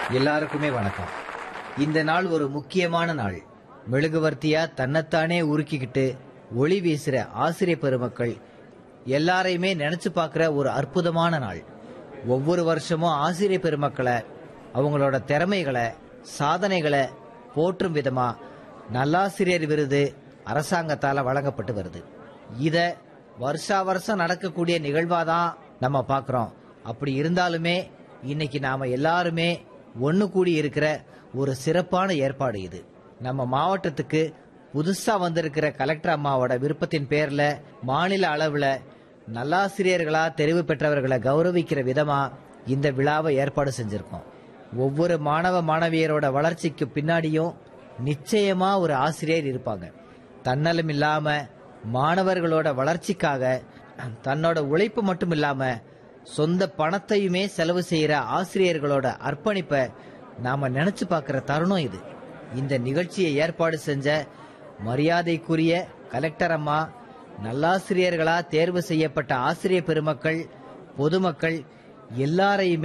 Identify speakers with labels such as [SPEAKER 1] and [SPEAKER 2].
[SPEAKER 1] எல்லாருக்குமே வணக்கம் இந்த நாள் ஒரு முக்கியமான நாள் மெழுகுவர்த்தியா தன்னைத்தானே உருக்கிக்கிட்டு ஒளி வீசுற ஆசிரியர் பெருமக்கள் எல்லாரையுமே நினைச்சு பார்க்கிற ஒரு அற்புதமான நாள் ஒவ்வொரு வருஷமும் ஆசிரியர் பெருமக்களை அவங்களோட திறமைகளை சாதனைகளை போற்றும் விதமா நல்லாசிரியர் விருது அரசாங்கத்தால வழங்கப்பட்டு வருது இத வருஷா வருஷம் நடக்கக்கூடிய நிகழ்வாதான் நம்ம பார்க்கிறோம் அப்படி இருந்தாலுமே இன்னைக்கு நாம எல்லாருமே ஒன்னு கூடி இருக்கிற ஒரு சிறப்பான ஏற்பாடு இது நம்ம மாவட்டத்துக்கு புதுசா வந்திருக்கிற கலெக்டர் அம்மாவோட விருப்பத்தின் பேர்ல மாநில அளவுல நல்லாசிரியர்களா தெரிவு பெற்றவர்களை கௌரவிக்கிற விதமா இந்த விழாவை ஏற்பாடு செஞ்சிருக்கோம் ஒவ்வொரு மாணவ மாணவியரோட வளர்ச்சிக்கு பின்னாடியும் நிச்சயமா ஒரு ஆசிரியர் இருப்பாங்க தன்னலம் இல்லாம மாணவர்களோட வளர்ச்சிக்காக தன்னோட உழைப்பு மட்டும் இல்லாம சொந்த பணத்தையுமே செலவு செய்யற ஆசிரியர்களோட அர்ப்பணிப்பை நாம நினைச்சு பார்க்கிற தருணம் இது இந்த நிகழ்ச்சியை ஏற்பாடு செஞ்ச மரியாதைக்குரிய கலெக்டர் அம்மா நல்லாசிரியர்களா தேர்வு செய்யப்பட்ட ஆசிரியர் பெருமக்கள் பொதுமக்கள் எல்லாரையுமே